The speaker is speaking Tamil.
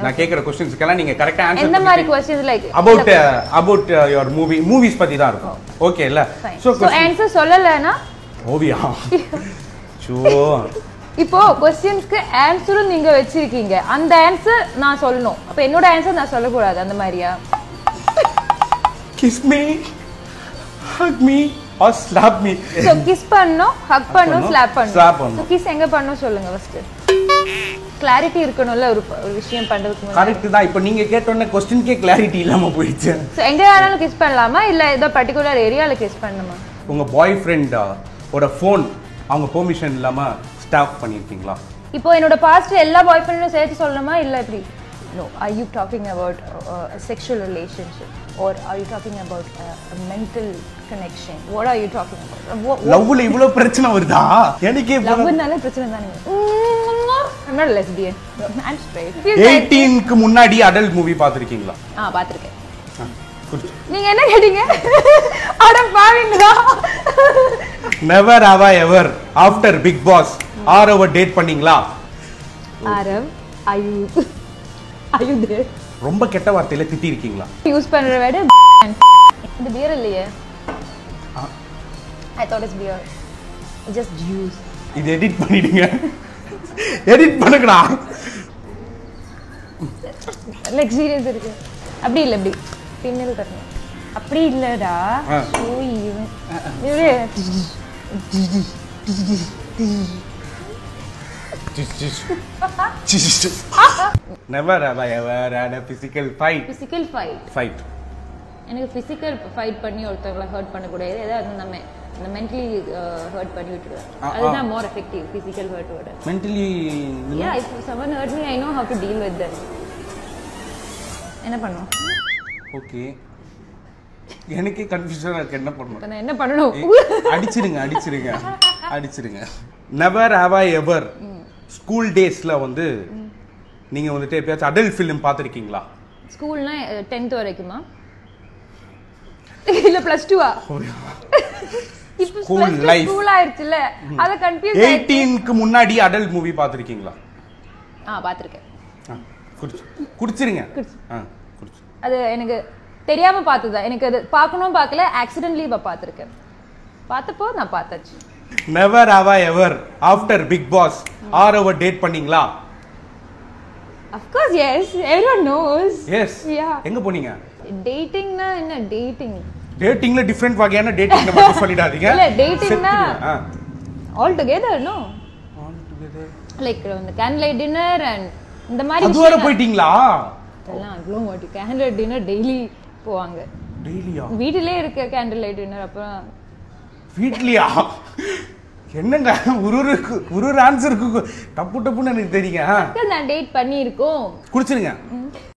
நான் கேக்குற கொஸ்டின்ஸ்க்கெல்லாம் நீங்க கரெக்டா எந்த மாதிரி answer questions like about about your movie movies பத்தி தான் இருக்கும் ஓகே இல்ல ஸோ சோ ஆன்சர் சொல்லலைன்னா ஓவியா சோ இப்போ கொஸ்டின்ஸ்க்கு ஆன்சரும் நீங்க வச்சிருக்கீங்க அந்த ஆன்சர் நான் சொல்லணும் அப்ப என்னோட ஆன்சர் நான் சொல்லக்கூடாது அந்த மாதிரியா kiss me hug me or slap me so kiss பண்ணணும் ஹக் பண்ணணும் பண்ணணும், ஸ்லாப் slap பண்ணணும் பண்ணணும். ஸோ கிஸ் எங்க பண்ணணும் சொல்லுங்க ஃபர்ஸ்ட் கிளாரிட்டி இருக்கணும்ல ஒரு ஒரு விஷயம் பண்றதுக்கு முன்னாடி கரெக்ட் தான் இப்போ நீங்க கேட்டோன்னே கொஸ்டின்க்கே கிளாரிட்டி இல்லாம போயிடுச்சு ஸோ எங்க வேணாலும் கிஸ் பண்ணலாமா இல்ல ஏதோ பர்டிகுலர் ஏரியால கிஸ் பண்ணணுமா உங்க பாய் ஃப்ரெண்ட் ஓட ஃபோன் அவங்க பெர்மிஷன் இல்லாம ஸ்டாப் பண்ணிருக்கீங்களா இப்போ என்னோட பாஸ்ட் எல்லா பாய் ஃப்ரெண்டும் சேர்த்து சொல்லணுமா இல்ல எப்படி no are you talking about sexual relationship are are you talking about mental connection what are you talking about லவ்ல இவ்வளவு பிரச்சனை வருதா எனக்கே லவ்னால பிரச்சனை தானே I'm not a lesbian. I'm straight. Feels like- எயிட்டீனுக்கு முன்னாடி அடல்ட் மூவி பார்த்திருக்கீங்களா ஆ பாத்திருக்கேன் குறிச்சு நீங்க என்ன கேட்டீங்க அட பாவீங்களா never have I ever after Bigg Boss Aarav date பண்ணீங்களா ஆரவ் ஐயூ ஐயூ தேர் ரொம்ப கெட்ட வார்த்தையில திட்டி இருக்கீங்களா யூஸ் பண்ற வேட இது பியர் இல்லையே I thought it's beer just juice இது எடிட் பண்ணிடுங்க எடிட் பண்ணுங்கடா லைக் சீரியஸ் இருக்கு அப்படி இல்ல அப்படி பின்னல் தரணும் அப்படி இல்லடா ஆ. ஸோ இவன் இவரு never have I ever had a physical fight physical fight fight எனக்கு ஃபிசிக்கல் ஃபைட் பண்ணி ஒருத்தவங்களை ஹர்ட் பண்ணக்கூடாது ஏதாவது நம்ம இந்த மென்டலி ஹர்ட் பண்ணி விட்டுருவேன் ஆ, ஆ. அதுதான் மோர் எஃபெக்டிவ் ஃபிசிக்கல் ஹர்ட்டோட mentally yeah if someone hurt me I know how to deal with that என்ன பண்ணும் ஓகே எனக்கே கன்ஃபியூஷனா இருக்கு என்ன பண்ணணும் இப்ப நான் என்ன பண்ணணும் ஏய், அடிச்சிருங்க அடிச்சிருங்க அடிச்சிருங்க never have I ever school டேஸ்ல வந்து நீங்க வந்துட்டு எப்பயாச்சும் அடல்ட் ஃபிலிம் பார்த்திருக்கீங்களா ஸ்கூல்னா டென்த் வரைக்குமா இல்ல பிளஸ் டூவா இப்போ School plus two life. School ஆயிடுச்சுல அத கன்ஃபியூஸ் ஆயிடுச்சு எயிட்டீனுக்கு முன்னாடி அடல்ட் மூவி பார்த்திருக்கீங்களா ஆ பாத்திருக்கேன் ஆ, குடிச்சு குடிச்சிருங்க ஆ குடிச்சு அது எனக்கு தெரியாம பார்த்ததா எனக்கு அது பார்க்கணும் பார்க்கல ஆக்சிடென்ட்லி இப்போ பார்த்துருக்கேன் பார்த்தப்போ நான் பார்த்தாச்சு never have I ever after Bigg Boss Aarav date பண்ணீங்களா of course yes everyone knows yes yeah எங்க போனீங்க டேட்டிங்னா என்ன டேட்டிங் டேட்டிங்ல டிஃப்ரெண்ட் வகையான டேட்டிங் மட்டும் சொல்லிடாதீங்க இல்ல, datingனா- செத்துருவேன். ஆ. ஆல் டுகெதர் நோ லைக் இந்த கேண்டில் டின்னர் அண்ட் இந்த மாதிரி அது வரை விஷயங்கள் போயிட்டீங்களா அதெல்லாம் அவ்வளோ மாட்டி கேண்டில் டின்னர் டெய்லி போவாங்க டெய்லியா வீட்டிலே இருக்க கேண்டில் லைட் டின்னர் அப்புறம் வீட்லயா என்னங்க ஒரு ஒரு ஒரு ஒரு ஆன்சருக்கு டப்பு டப்புன்னு எனக்கு தெரியுங்க ஆ. நான் டேட் பண்ணியிருக்கோம் குடிச்சிருங்க